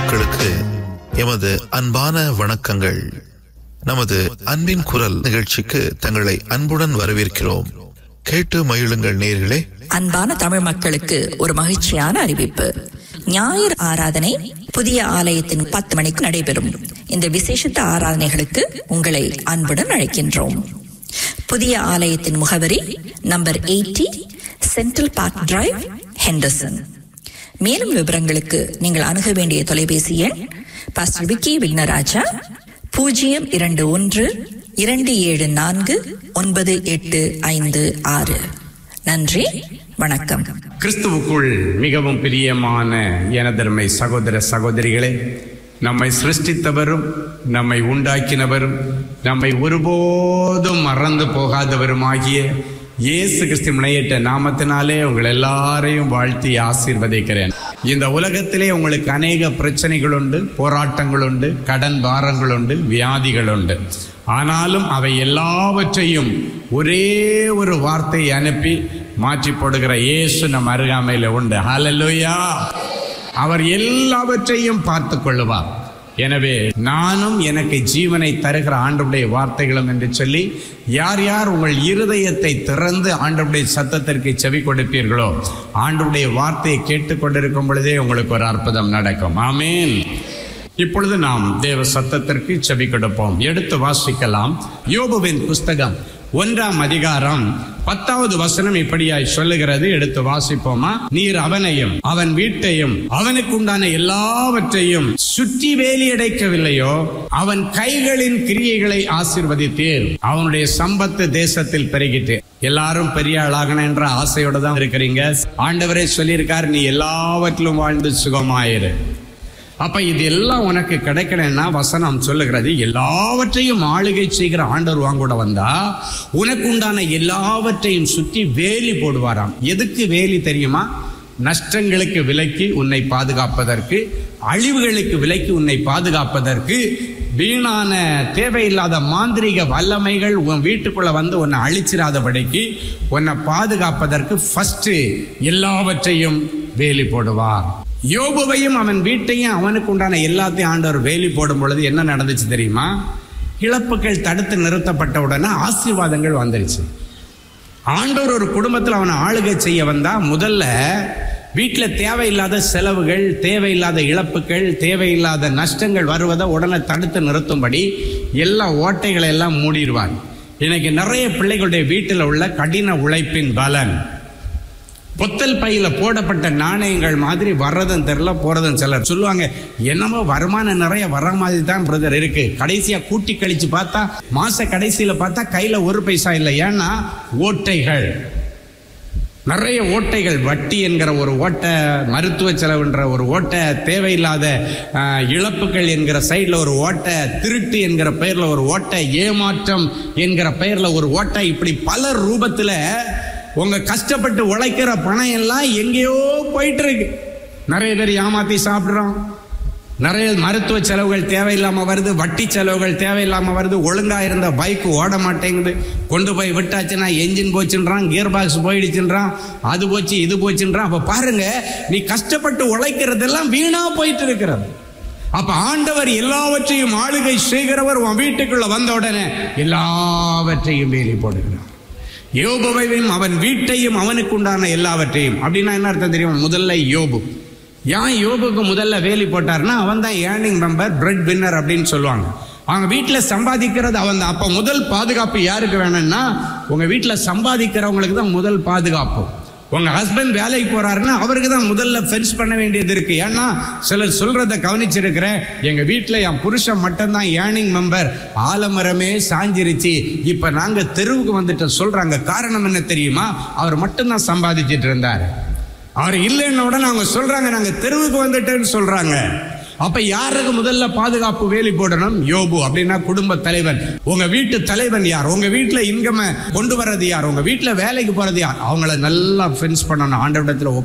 மக்களுக்கு எமது அன்பான வணக்கங்கள் நமது அன்பின் குரல் நிகழ்ச்சிக்கு தங்களை அன்புடன் வரவேற்கிறோம் கேட்டு மகிழுங்கள் நேர்களே அன்பான தமிழ் மக்களுக்கு ஒரு மகிழ்ச்சியான அறிவிப்பு ஞாயிறு ஆராதனை புதிய ஆலயத்தின் பத்து மணிக்கு நடைபெறும் இந்த விசேஷித்த ஆராதனைகளுக்கு உங்களை அன்புடன் அழைக்கின்றோம் புதிய ஆலயத்தின் முகவரி number eighty central park drive Henderson மேலும் விவரங்களுக்கு நீங்கள் அணுக வேண்டிய தொலைபேசி எண் பாஸ்டர் விக்கி விக்னராஜா பூஜ்ஜியம் இரண்டு ஒன்று இரண்டு ஏழு நான்கு ஒன்பது எட்டு ஐந்து ஆறு நன்றி வணக்கம் கிறிஸ்துவுக்குள் மிகவும் பிரியமான எனதருமை சகோதர சகோதரிகளே நம்மை சிருஷ்டித்தவரும் நம்மை உண்டாக்கினவரும் நம்மை ஒருபோதும் மறந்து போகாதவருமாகிய இயேசு கிறிஸ்து முனையிட்ட நாமத்தினாலே உங்கள் எல்லாரையும் வாழ்த்தி ஆசீர்வதிக்கிறேன் இந்த உலகத்திலே உங்களுக்கு அநேக பிரச்சனைகள் உண்டு போராட்டங்கள் உண்டு கடன் பாரங்கள் உண்டு வியாதிகள் உண்டு ஆனாலும் அவை எல்லாவற்றையும் ஒரே ஒரு வார்த்தையை அனுப்பி மாற்றி போடுகிற இயேசு நம் அருகாமையில் உண்டு ஹalleluya அவர் எல்லாவற்றையும் பார்த்து கொள்ளுவார் எனவே நானும் எனக்கு ஜீவனை தருகிற ஆண்டுடைய வார்த்தைகளும் என்று சொல்லி யார் யார் உங்கள் இருதயத்தை திறந்து ஆண்டுடைய சத்தத்திற்கு செவி கொடுப்பீர்களோ ஆண்டுடைய வார்த்தையை கேட்டுக்கொண்டிருக்கும் பொழுதே உங்களுக்கு ஒரு அற்புதம் நடக்கும் ஆமேன் இப்பொழுது நாம் தேவ சத்தத்திற்கு செவி கொடுப்போம் எடுத்து வாசிக்கலாம் யோபுவின் புஸ்தகம் ஒன்றாம் அதிகாரம் பத்தாவது வசனம் இப்படியாய் சொல்லுகிறது எடுத்து வாசிப்போமா நீர் அவனையும் அவன் வீட்டையும் அவனுக்கு உண்டான எல்லாவற்றையும் சுற்றி வேலி அடைக்கவில்லையோ அவன் கைகளின் கிரியைகளை ஆசிர்வதித்தீர் அவனுடைய சம்பத்து தேசத்தில் பெருகிட்டு எல்லாரும் பெரிய ஆளாகணும் என்ற ஆசையோட தான் இருக்கிறீங்க ஆண்டவரே சொல்லியிருக்கார் நீ எல்லாவற்றிலும் வாழ்ந்து சுகமாயிரு அப்ப இது எல்லாம் உனக்கு கிடைக்கலன்னா வசனம் சொல்லுகிறது எல்லாவற்றையும் ஆளுகை செய்கிற ஆண்டவர் வாங்கூட வந்தா உனக்கு உண்டான எல்லாவற்றையும் சுற்றி வேலி போடுவாராம் எதுக்கு வேலி தெரியுமா நஷ்டங்களுக்கு விலக்கி உன்னை பாதுகாப்பதற்கு அழிவுகளுக்கு விலக்கி உன்னை பாதுகாப்பதற்கு வீணான தேவையில்லாத மாந்திரிக வல்லமைகள் உன் வீட்டுக்குள்ள வந்து உன்னை அழிச்சிடாதபடிக்கு உன்னை பாதுகாப்பதற்கு ஃபர்ஸ்ட் எல்லாவற்றையும் வேலி போடுவார் யோபுவையும் அவன் வீட்டையும் அவனுக்கு உண்டான எல்லாத்தையும் ஆண்டவர் வேலி போடும் பொழுது என்ன நடந்துச்சு தெரியுமா இழப்புகள் தடுத்து நிறுத்தப்பட்ட உடனே ஆசீர்வாதங்கள் வந்துருச்சு ஆண்டவர் ஒரு குடும்பத்தில் அவனை ஆளுகை செய்ய வந்தா முதல்ல வீட்டில் தேவையில்லாத செலவுகள் தேவையில்லாத இழப்புகள் தேவையில்லாத நஷ்டங்கள் வருவதை உடனே தடுத்து நிறுத்தும்படி எல்லா ஓட்டைகளை எல்லாம் மூடிடுவார் இன்னைக்கு நிறைய பிள்ளைகளுடைய வீட்டில் உள்ள கடின உழைப்பின் பலன் பொத்தல் பையில போடப்பட்ட நாணயங்கள் மாதிரி வர்றதும் தெரில போறதும் சிலர் சொல்லுவாங்க என்னமோ வருமானம் நிறைய வர மாதிரி தான் பிரதர் இருக்கு கடைசியா கூட்டி கழிச்சு பார்த்தா மாச கடைசியில பார்த்தா கையில ஒரு பைசா இல்லை ஏன்னா ஓட்டைகள் நிறைய ஓட்டைகள் வட்டி என்கிற ஒரு ஓட்டை மருத்துவ செலவுன்ற ஒரு ஓட்டை தேவையில்லாத ஆஹ், இழப்புகள் என்கிற சைடில் ஒரு ஓட்டை திருட்டு என்கிற பெயரில் ஒரு ஓட்டை ஏமாற்றம் என்கிற பெயரில் ஒரு ஓட்டை இப்படி பல ரூபத்தில் உங்க கஷ்டப்பட்டு உழைக்கிற பணம் எல்லாம் எங்கேயோ போயிட்டு இருக்கு நிறைய பேர் ஏமாத்தி சாப்பிட்றோம் நிறைய மருத்துவ செலவுகள் தேவையில்லாம வருது வட்டி செலவுகள் தேவையில்லாம வருது ஒழுங்கா இருந்த பைக் ஓட மாட்டேங்குது கொண்டு போய் விட்டாச்சுன்னா என்ஜின் போச்சுன்றான் கியர் பாக்ஸ் போயிடுச்சுன்றான் அது போச்சு இது போச்சுன்றான் அப்ப பாருங்க நீ கஷ்டப்பட்டு உழைக்கிறதெல்லாம் வீணா போயிட்டு இருக்கிறது அப்ப ஆண்டவர் எல்லாவற்றையும் ஆளுகை செய்கிறவர் உன் வீட்டுக்குள்ள வந்த உடனே எல்லாவற்றையும் வேலி போடுகிறார் யோபுவையும் அவன் வீட்டையும் அவனுக்கு உண்டான எல்லாவற்றையும் அப்படின்னா என்ன அர்த்தம் தெரியும் முதல்ல யோபு ஏன் யோபுக்கு முதல்ல வேலி போட்டார்னா அவன் தான் ஏர்னிங் மெம்பர் பிரெட் வின்னர் அப்படின்னு சொல்லுவாங்க அவங்க வீட்டில் சம்பாதிக்கிறது அவன் தான் அப்போ முதல் பாதுகாப்பு யாருக்கு வேணும்னா உங்க வீட்டில் சம்பாதிக்கிறவங்களுக்கு தான் முதல் பாதுகாப்பு உங்க ஹஸ்பண்ட் வேலைக்கு போறாருன்னா அவருக்கு தான் முதல்ல ஃபென்ஸ் பண்ண வேண்டியது இருக்கு ஏன்னா சிலர் சொல்றத கவனிச்சிருக்கிறேன் எங்க வீட்டில் என் புருஷன் மட்டும்தான் ஏர்னிங் மெம்பர் ஆலமரமே சாஞ்சிருச்சு இப்ப நாங்க தெருவுக்கு வந்துட்டு சொல்றாங்க காரணம் என்ன தெரியுமா அவர் மட்டும்தான் சம்பாதிச்சிட்டு இருந்தார் அவர் இல்லைன்ன உடனே அவங்க சொல்றாங்க நாங்க தெருவுக்கு வந்துட்டேன்னு சொல்றாங்க அப்ப யாருக்கு முதல்ல பாதுகாப்பு வேலி போடணும் யோபு அப்படின்னா குடும்ப தலைவன் உங்க வீட்டு தலைவன் யார் உங்க வீட்டுல இன்கம் கொண்டு வர்றது யார் உங்க வீட்டுல வேலைக்கு போறது யார் அவங்கள நல்லா ஃபென்ஸ் பண்ணணும் ஆண்டவிடத்துல